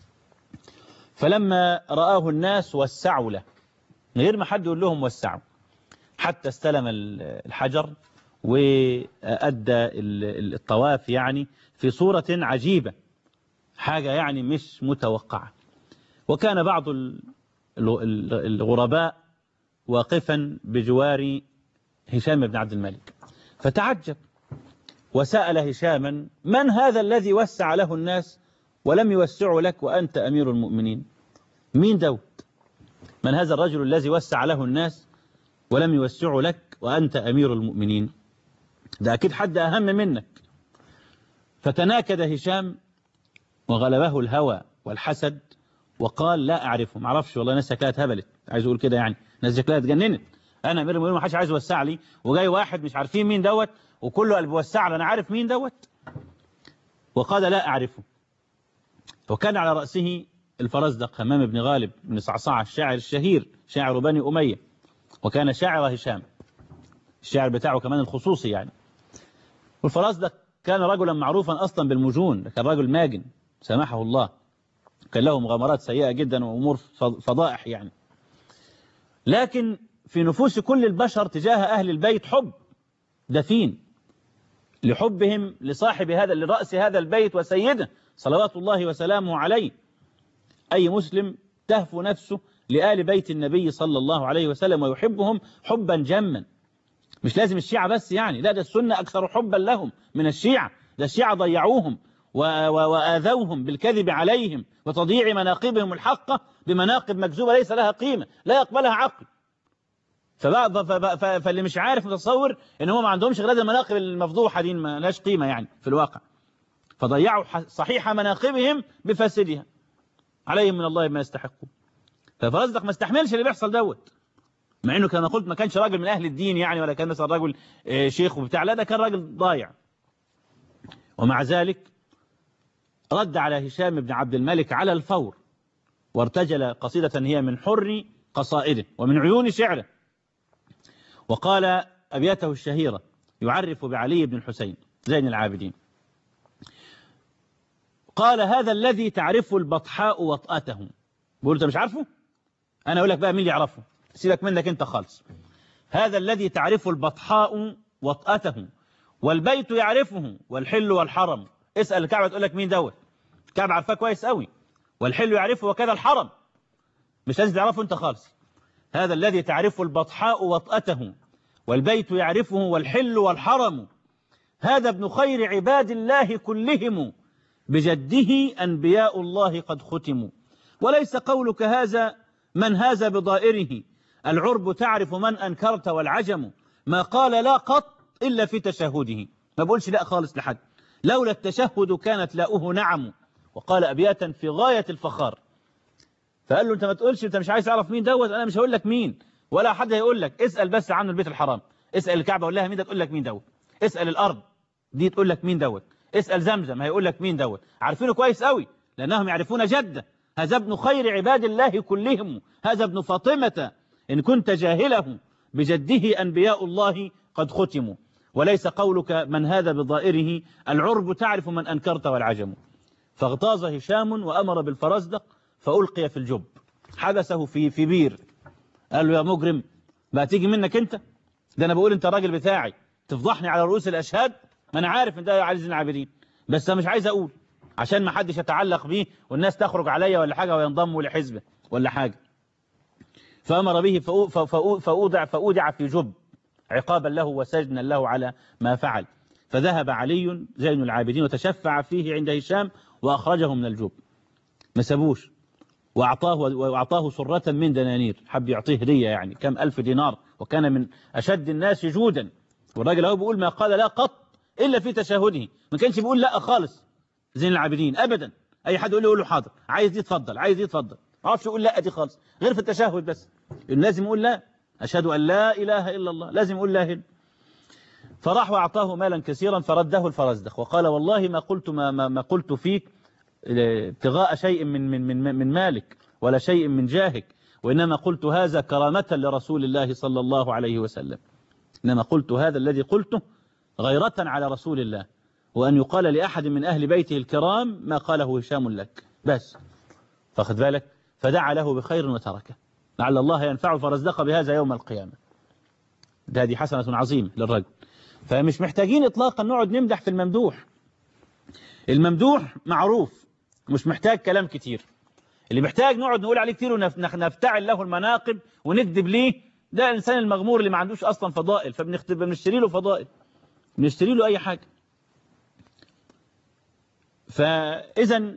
فلما رآه الناس وسعوا له من غير ما حد يقول لهم وسعوا حتى استلم الحجر وأدى الطواف يعني في صورة عجيبة حاجة يعني مش متوقعة وكان بعض الغرباء واقفا بجوار هشام بن عبد الملك فتعجب وسأل هشاما من هذا الذي وسع له الناس ولم يوسعوا لك وأنت أمير المؤمنين مين داود من هذا الرجل الذي وسع له الناس ولم يوسعوا لك وأنت أمير المؤمنين ده أكيد حد أهم منك فتناكد هشام وغلبه الهوى والحسد وقال لا أعرفه ما اعرفش والله ناس شكلها اتهبلت عايز أقول كده يعني ناس شكلها اتجننت أنا أمير المؤمنين ما حدش عايز يوسع لي وجاي واحد مش عارفين مين دوت وكله قال بيوسع له أنا عارف مين دوت وقال لا أعرفه وكان على رأسه الفرزدق همام بن غالب بن صعصعة الشاعر الشهير شاعر بني أمية وكان شاعر هشام الشاعر بتاعه كمان الخصوصي يعني والفرزدق كان رجلا معروفا أصلا بالمجون كان رجل ماجن سامحه الله كان له مغامرات سيئة جدا وأمور فضائح يعني لكن في نفوس كل البشر تجاه أهل البيت حب دفين لحبهم لصاحب هذا لرأس هذا البيت وسيده صلوات الله وسلامه عليه أي مسلم تهفو نفسه لآل بيت النبي صلى الله عليه وسلم ويحبهم حبا جما مش لازم الشيعة بس يعني لا ده السنة أكثر حبا لهم من الشيعة ده الشيعة ضيعوهم و- و- وآذوهم بالكذب عليهم وتضييع مناقبهم الحقة بمناقب مكذوبة ليس لها قيمة لا يقبلها عقل فبقى ف- ف- ف- فاللي مش عارف متصور ان هم ما عندهمش غير هذه المناقب المفضوحة دي ما لهاش قيمة يعني في الواقع فضيعوا ح- صحيح مناقبهم بفاسدها عليهم من الله ما يستحقون ففرزدق ما استحملش اللي بيحصل دوت مع انه كما قلت ما كانش راجل من اهل الدين يعني ولا كان مثلا راجل آه، شيخ وبتاع لا ده كان راجل ضايع ومع ذلك رد على هشام بن عبد الملك على الفور وارتجل قصيدة هي من حر قصائده ومن عيون شعره وقال أبياته الشهيرة يعرف بعلي بن الحسين زين العابدين قال هذا الذي تعرف البطحاء وطأته بقول انت مش عارفه انا اقول لك بقى مين اللي يعرفه سيبك منك انت خالص هذا الذي تعرف البطحاء وطأته والبيت يعرفه والحل والحرم اسأل الكعبة تقول لك مين دوت الكعبة عارفاه كويس قوي والحل يعرفه وكذا الحرم مش لازم تعرفه انت خالص هذا الذي تعرف البطحاء وطأته والبيت يعرفه والحل والحرم هذا ابن خير عباد الله كلهم بجده أنبياء الله قد ختموا وليس قولك هذا من هذا بضائره العرب تعرف من أنكرت والعجم ما قال لا قط إلا في تشهده ما بقولش لا خالص لحد لولا التشهد كانت لاؤه نعم وقال أبياتا في غاية الفخار فقال له انت ما تقولش انت مش عايز تعرف مين دوت انا مش هقول لك مين ولا حد هيقول لك اسال بس عنه البيت الحرام اسال الكعبه قول لها مين ده تقول لك مين دوت اسال الارض دي تقول لك مين دوت اسال زمزم هيقول لك مين دوت عارفينه كويس قوي لانهم يعرفون جده هذا ابن خير عباد الله كلهم هذا ابن فاطمه ان كنت جاهله بجده انبياء الله قد ختموا وليس قولك من هذا بضائره العرب تعرف من انكرت والعجم فاغتاظ هشام وامر بالفرزدق فألقي في الجب حبسه في في بير قال له يا مجرم بقى تيجي منك انت ده انا بقول انت الراجل بتاعي تفضحني على رؤوس الاشهاد ما انا عارف ان ده علي زين العابدين بس انا مش عايز اقول عشان ما حدش يتعلق بيه والناس تخرج عليا ولا حاجه وينضموا لحزبه ولا حاجه فامر به فأو- فأو- فأو- فاودع فاودع في جب عقابا له وسجنا له على ما فعل فذهب علي زين العابدين وتشفع فيه عند هشام واخرجه من الجب ما سابوش وأعطاه, وأعطاه سرة من دنانير حب يعطيه هدية يعني كم ألف دينار وكان من أشد الناس جودا والراجل هو بيقول ما قال لا قط إلا في تشهده ما كانش بيقول لا خالص زين العابدين أبدا أي حد يقول له يقول له حاضر عايز دي اتفضل عايز دي اتفضل ما اعرفش يقول لا دي خالص غير في التشهد بس لازم يقول لا أشهد أن لا إله إلا الله لازم يقول لا هنا فراح وأعطاه مالا كثيرا فرده الفرزدق وقال والله ما قلت ما, ما, ما قلت فيك ابتغاء شيء من من من من مالك ولا شيء من جاهك وإنما قلت هذا كرامة لرسول الله صلى الله عليه وسلم إنما قلت هذا الذي قلته غيرة على رسول الله وأن يقال لأحد من أهل بيته الكرام ما قاله هشام لك بس فاخد بالك فدعا له بخير وتركه لعل الله ينفع فرزدق بهذا يوم القيامة ده هذه حسنة عظيمة للرجل فمش محتاجين إطلاقا نقعد نمدح في الممدوح الممدوح معروف مش محتاج كلام كتير اللي محتاج نقعد نقول عليه كتير ونفتعل له المناقب وندب ليه ده الإنسان المغمور اللي ما عندوش أصلا فضائل فبنشتري له فضائل بنشتري له أي حاجة فإذا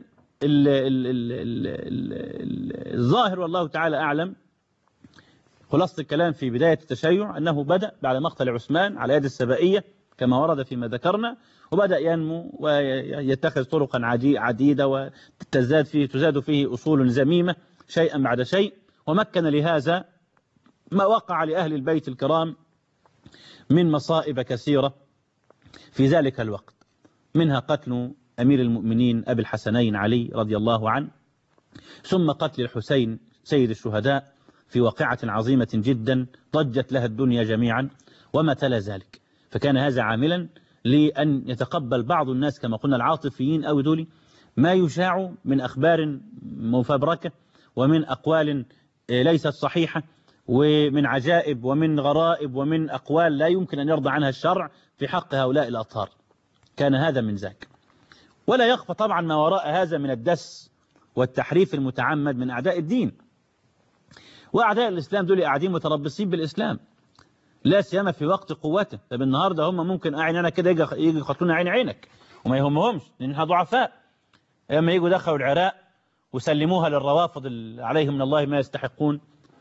الظاهر والله تعالى أعلم خلاصة الكلام في بداية التشيع أنه بدأ بعد مقتل عثمان على يد السبائية كما ورد فيما ذكرنا وبدأ ينمو ويتخذ طرقا عديدة وتزداد فيه تزاد فيه أصول زميمة شيئا بعد شيء ومكن لهذا ما وقع لأهل البيت الكرام من مصائب كثيرة في ذلك الوقت منها قتل أمير المؤمنين أبي الحسنين علي رضي الله عنه ثم قتل الحسين سيد الشهداء في واقعة عظيمة جدا ضجت لها الدنيا جميعا وما تلا ذلك فكان هذا عاملا لأن يتقبل بعض الناس كما قلنا العاطفيين أو دولي ما يشاع من أخبار مفبركة ومن أقوال ليست صحيحة ومن عجائب ومن غرائب ومن أقوال لا يمكن أن يرضى عنها الشرع في حق هؤلاء الأطهار كان هذا من ذاك ولا يخفى طبعا ما وراء هذا من الدس والتحريف المتعمد من أعداء الدين وأعداء الإسلام دول قاعدين متربصين بالإسلام لا سيما في وقت قوته طب النهاردة هم ممكن أعين أنا كده يجي يقتلون عين عينك وما يهمهمش لأنها ضعفاء لما يجوا دخلوا العراق وسلموها للروافض اللي عليهم من الله ما يستحقون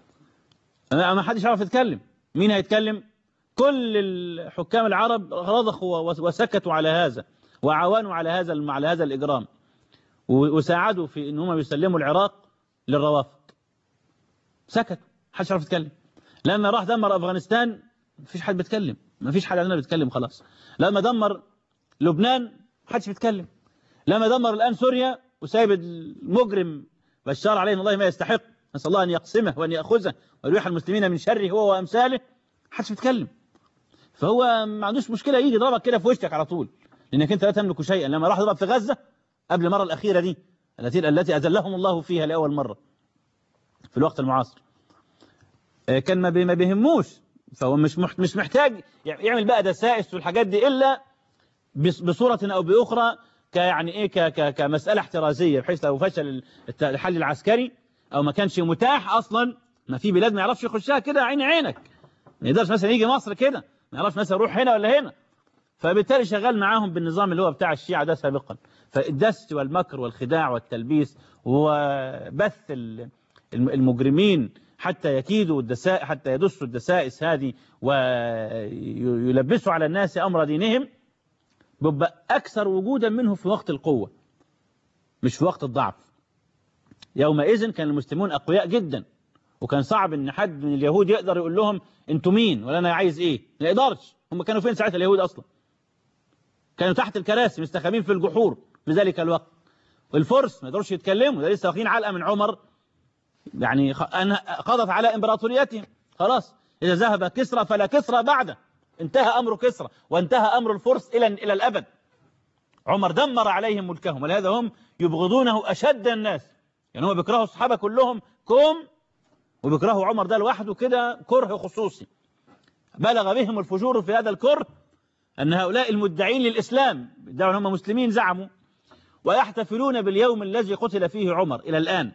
ما حدش عارف يتكلم مين هيتكلم كل الحكام العرب رضخوا وسكتوا على هذا وعوانوا على هذا على هذا الإجرام وساعدوا في ان هم يسلموا العراق للروافض سكت محدش عارف يتكلم لما راح دمر افغانستان مفيش حد بيتكلم مفيش حد عندنا بيتكلم خلاص لما دمر لبنان محدش بيتكلم لما دمر الان سوريا وسايب المجرم بشار عليه الله ما يستحق نسال الله ان يقسمه وان ياخذه ويريح المسلمين من شره هو وامثاله محدش بيتكلم فهو ما عندوش مشكله يجي يضربك كده في وشك على طول لانك انت لا تملك شيئا لما راح يضرب في غزه قبل المره الاخيره دي التي التي اذلهم الله فيها لاول مره في الوقت المعاصر كان ما ما بيهموش فهو مش مش محتاج يعمل بقى دسائس والحاجات دي الا بصوره او باخرى كيعني ايه ك ك كمساله احترازيه بحيث لو فشل الحل العسكري او ما كانش متاح اصلا ما في بلاد ما يعرفش يخشها كده عين عينك ما يقدرش مثلا يجي مصر كده ما يعرفش مثلا يروح هنا ولا هنا فبالتالي شغال معاهم بالنظام اللي هو بتاع الشيعة ده سابقا فالدس والمكر والخداع والتلبيس وبث المجرمين حتى يكيدوا الدسائس حتى يدسوا الدسائس هذه ويلبسوا على الناس أمر دينهم بيبقى أكثر وجودا منه في وقت القوة مش في وقت الضعف يومئذ كان المسلمون أقوياء جدا وكان صعب ان حد من اليهود يقدر يقول لهم انتوا مين ولا انا عايز ايه ما يقدرش هم كانوا فين ساعتها اليهود اصلا كانوا تحت الكراسي مستخبين في الجحور في ذلك الوقت والفرس ما يقدروش يتكلموا ده لسه واخدين علقه من عمر يعني قضت على امبراطوريتهم خلاص اذا ذهب كسرى فلا كسرى بعده انتهى امر كسرى وانتهى امر الفرس الى الى الابد عمر دمر عليهم ملكهم ولهذا هم يبغضونه اشد الناس يعني هم بيكرهوا الصحابه كلهم كوم وبيكرهوا عمر ده لوحده كده كره خصوصي بلغ بهم الفجور في هذا الكره أن هؤلاء المدعين للإسلام يدعوا أنهم مسلمين زعموا ويحتفلون باليوم الذي قتل فيه عمر إلى الآن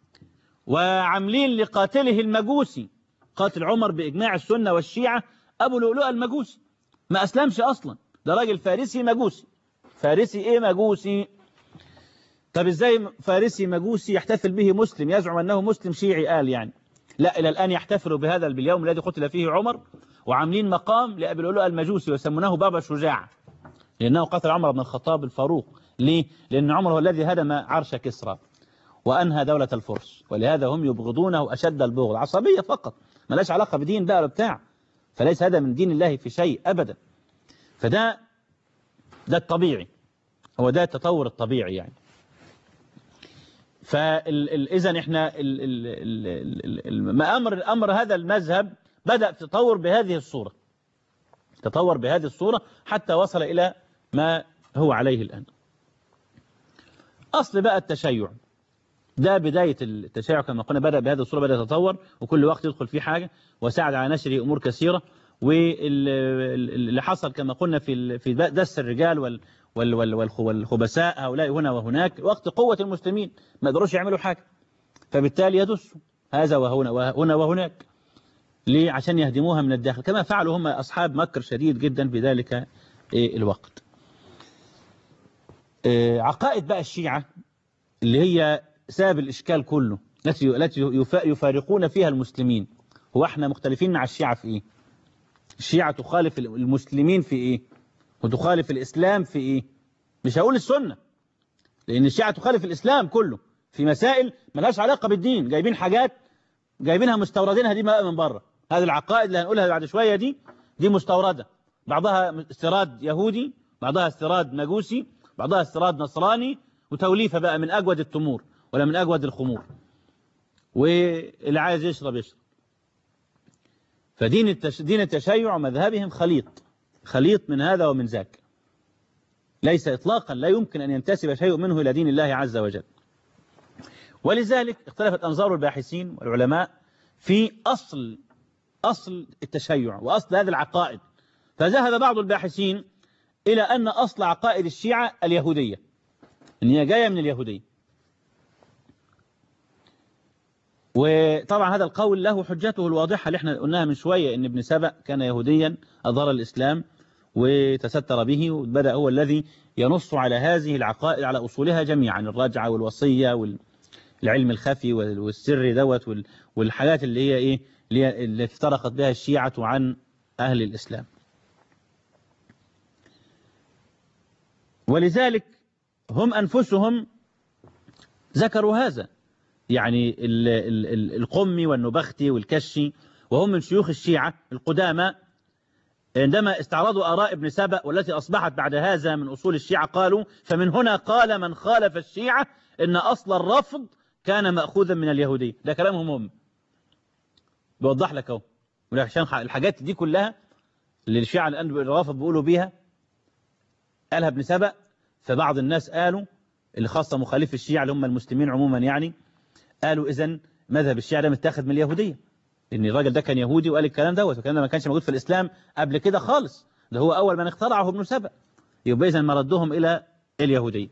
وعاملين لقاتله المجوسي قاتل عمر بإجماع السنة والشيعة أبو لؤلؤ المجوسي ما أسلمش أصلا ده راجل فارسي مجوسي فارسي إيه مجوسي طب إزاي فارسي مجوسي يحتفل به مسلم يزعم أنه مسلم شيعي قال يعني لا إلى الآن يحتفلوا بهذا باليوم الذي قتل فيه عمر وعاملين مقام لأبي لؤلؤ المجوسي ويسمونه بابا شجاع لأنه قتل عمر بن الخطاب الفاروق ليه؟ لأن عمر هو الذي هدم عرش كسرى وأنهى دولة الفرس ولهذا هم يبغضونه أشد البغض عصبية فقط ما لهاش علاقة بدين بقى بتاع فليس هذا من دين الله في شيء أبدا فده ده الطبيعي هو ده التطور الطبيعي يعني فإذا احنا أمر أمر هذا المذهب بدأ في تطور بهذه الصورة تطور بهذه الصورة حتى وصل إلى ما هو عليه الآن أصل بقى التشيع ده بداية التشيع كما قلنا بدأ بهذه الصورة بدأ يتطور وكل وقت يدخل فيه حاجة وساعد على نشره أمور كثيرة واللي حصل كما قلنا في في دس الرجال وال والخبثاء هؤلاء هنا وهناك وقت قوة المسلمين ما قدروش يعملوا حاجة فبالتالي يدسوا هذا وهنا وهنا وهناك ليه عشان يهدموها من الداخل كما فعلوا هم أصحاب مكر شديد جدا في ذلك الوقت عقائد بقى الشيعة اللي هي سبب الإشكال كله التي التي يفارقون فيها المسلمين هو احنا مختلفين مع الشيعة في ايه الشيعة تخالف المسلمين في ايه وتخالف الإسلام في ايه مش هقول السنة لأن الشيعة تخالف الإسلام كله في مسائل ملهاش علاقة بالدين جايبين حاجات جايبينها مستوردينها دي من بره هذه العقائد اللي هنقولها بعد شوية دي دي مستوردة بعضها استيراد يهودي بعضها استيراد مجوسي بعضها استيراد نصراني وتوليفة بقى من أجود التمور ولا من أجود الخمور واللي عايز يشرب يشرب فدين التش... دين التشيع مذهبهم خليط خليط من هذا ومن ذاك ليس إطلاقا لا يمكن أن ينتسب شيء منه إلى دين الله عز وجل ولذلك اختلفت أنظار الباحثين والعلماء في أصل أصل التشيع وأصل هذه العقائد فذهب بعض الباحثين إلى أن أصل عقائد الشيعة اليهودية إن هي جاية من اليهودية وطبعا هذا القول له حجته الواضحة اللي احنا قلناها من شوية إن ابن سبأ كان يهوديا أظهر الإسلام وتستر به وبدأ هو الذي ينص على هذه العقائد على أصولها جميعا الرجعة والوصية والعلم الخفي والسر دوت وال- والحاجات اللي هي إيه اللي, هي اللي افترقت بها الشيعة عن أهل الإسلام ولذلك هم أنفسهم ذكروا هذا يعني ال- ال- ال- القمي والنبختي والكشي وهم من شيوخ الشيعة القدامى عندما استعرضوا آراء ابن سبأ والتي أصبحت بعد هذا من أصول الشيعة قالوا فمن هنا قال من خالف الشيعة إن أصل الرفض كان مأخوذا من اليهودية ده كلامهم هم بيوضح لك اهو عشان الحاجات دي كلها اللي الشيعة الآن الرافض بيقولوا بيها قالها ابن سبأ فبعض الناس قالوا اللي خاصة مخالف الشيعة اللي هم المسلمين عموما يعني قالوا إذا مذهب الشيعة ده متاخد من اليهودية ان الراجل ده كان يهودي وقال الكلام دوت والكلام ده ما كانش موجود في الإسلام قبل كده خالص ده هو أول من اخترعه ابن سبأ يبقى إذا مردهم إلى اليهودية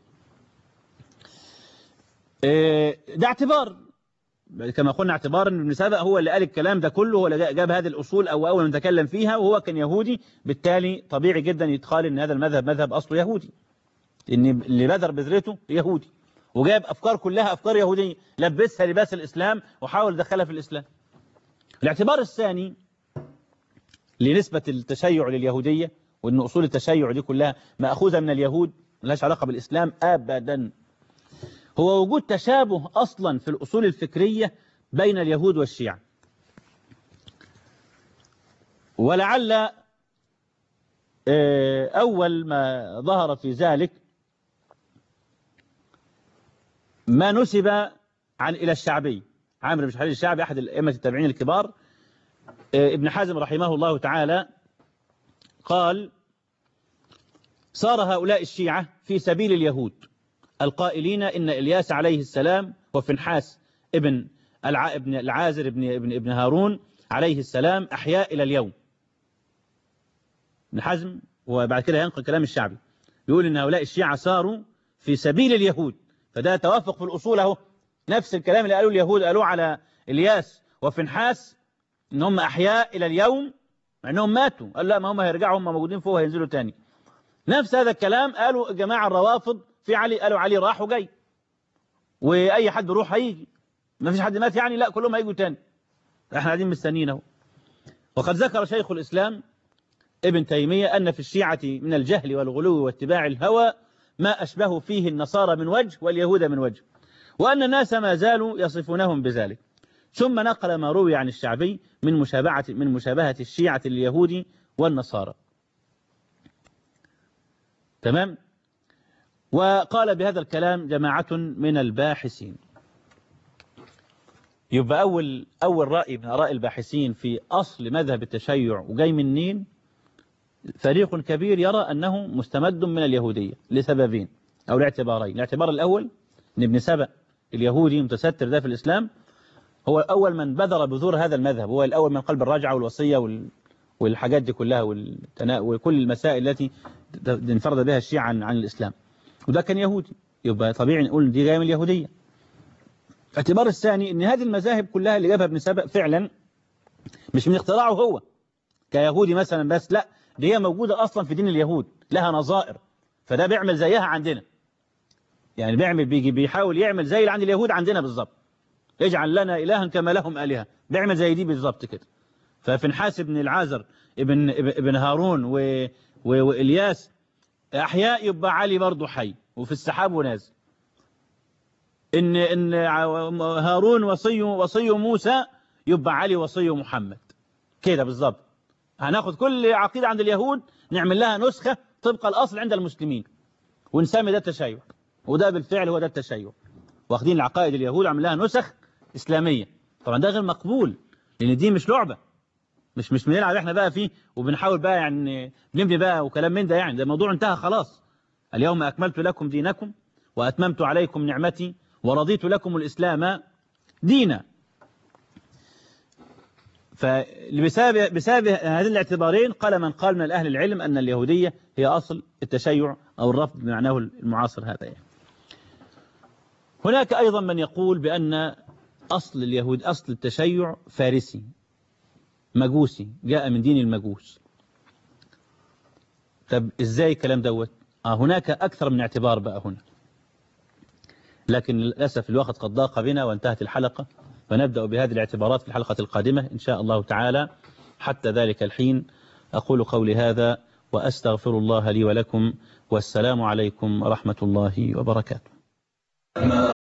إيه، ده اعتبار كما قلنا اعتبار ان ابن سبأ هو اللي قال الكلام ده كله هو اللي جاب هذه الأصول أو أول من تكلم فيها وهو كان يهودي بالتالي طبيعي جدا يتقال ان هذا المذهب مذهب أصله يهودي ان اللي بذر بذرته يهودي وجاب أفكار كلها أفكار يهودية لبسها لباس الإسلام وحاول دخلها في الإسلام الاعتبار الثاني لنسبة التشيع لليهودية وأن أصول التشيع دي كلها مأخوذة من اليهود ملهاش علاقة بالإسلام أبدا هو وجود تشابه أصلا في الأصول الفكرية بين اليهود والشيعة ولعل آه، أول ما ظهر في ذلك ما نسب عن إلى الشعبي عامر بن شحرير الشعبي أحد الأئمة التابعين الكبار آه، ابن حازم رحمه الله تعالى قال صار هؤلاء الشيعة في سبيل اليهود القائلين إن إلياس عليه السلام وفنحاس ابن الع... ابن العازر ابن ابن ابن هارون عليه السلام أحياء إلى اليوم ابن حزم وبعد كده ينقل كلام الشعبي يقول إن هؤلاء الشيعة صاروا في سبيل اليهود فده توافق في الأصول اهو نفس الكلام اللي قالوا اليهود قالوه على إلياس وفنحاس إن هم أحياء إلى اليوم مع إنهم ماتوا قال لا ما هم هيرجعوا هم موجودين فوق هينزلوا تاني نفس هذا الكلام قالوا جماعة الروافض في علي قالوا علي راح وجاي وأي حد يروح هيجي ما فيش حد مات يعني لا كلهم هيجوا تاني احنا قاعدين مستنيين اهو وقد ذكر شيخ الإسلام ابن تيمية أن في الشيعة من الجهل والغلو واتباع الهوى ما أشبه فيه النصارى من وجه واليهود من وجه وأن الناس ما زالوا يصفونهم بذلك ثم نقل ما روي عن الشعبي من مشابهة من مشابهة الشيعة اليهود والنصارى تمام وقال بهذا الكلام جماعة من الباحثين يبقى أول أول رأي من آراء الباحثين في أصل مذهب التشيع وجاي منين فريق كبير يرى أنه مستمد من اليهودية لسببين أو لاعتبارين الاعتبار الأول أن ابن سبأ اليهودي متستر ده في الإسلام هو أول من بذر بذور هذا المذهب هو الأول من قلب الراجعة والوصية وال... والحاجات دي كلها والتنا... وكل المسائل التي انفرد بها الشيعة عن... عن الإسلام وده كان يهودي يبقى طبيعي نقول دي جاية من اليهودية الاعتبار الثاني ان هذه المذاهب كلها اللي جابها ابن سبأ فعلا مش من اختراعه هو كيهودي مثلا بس لا دي هي موجودة أصلا في دين اليهود لها نظائر فده بيعمل زيها عندنا يعني بيعمل بيجي بيحاول يعمل زي اللي عند اليهود عندنا بالظبط اجعل لنا إلها كما لهم آلهة بيعمل زي دي بالظبط كده ففنحاس بن العازر ابن ابن هارون و... و... وإلياس أحياء يبقى علي برضه حي وفي السحاب ونازل إن إن هارون وصي وصي موسى يبقى علي وصي محمد كده بالظبط هناخد كل عقيدة عند اليهود نعمل لها نسخة طبق الأصل عند المسلمين ونسمي ده التشيع وده بالفعل هو ده التشيع واخدين العقائد اليهود عامل لها نسخ إسلامية طبعا ده غير مقبول لأن دي مش لعبة مش مش بنلعب احنا بقى فيه وبنحاول بقى يعني نبني بقى وكلام من ده يعني ده الموضوع انتهى خلاص اليوم أكملت لكم دينكم وأتممت عليكم نعمتي ورضيت لكم الإسلام دينا فبسبب بسبب هذين الاعتبارين قال من قال من أهل العلم أن اليهودية هي أصل التشيع أو الرفض بمعناه المعاصر هذا يعني. هناك أيضا من يقول بأن أصل اليهود أصل التشيع فارسي مجوسي جاء من دين المجوس طب ازاي الكلام دوت آه هناك أكثر من اعتبار بقى هنا لكن للأسف الوقت قد ضاق بنا وانتهت الحلقة فنبدأ بهذه الاعتبارات في الحلقة القادمة إن شاء الله تعالى حتى ذلك الحين أقول قولي هذا وأستغفر الله لي ولكم والسلام عليكم ورحمة الله وبركاته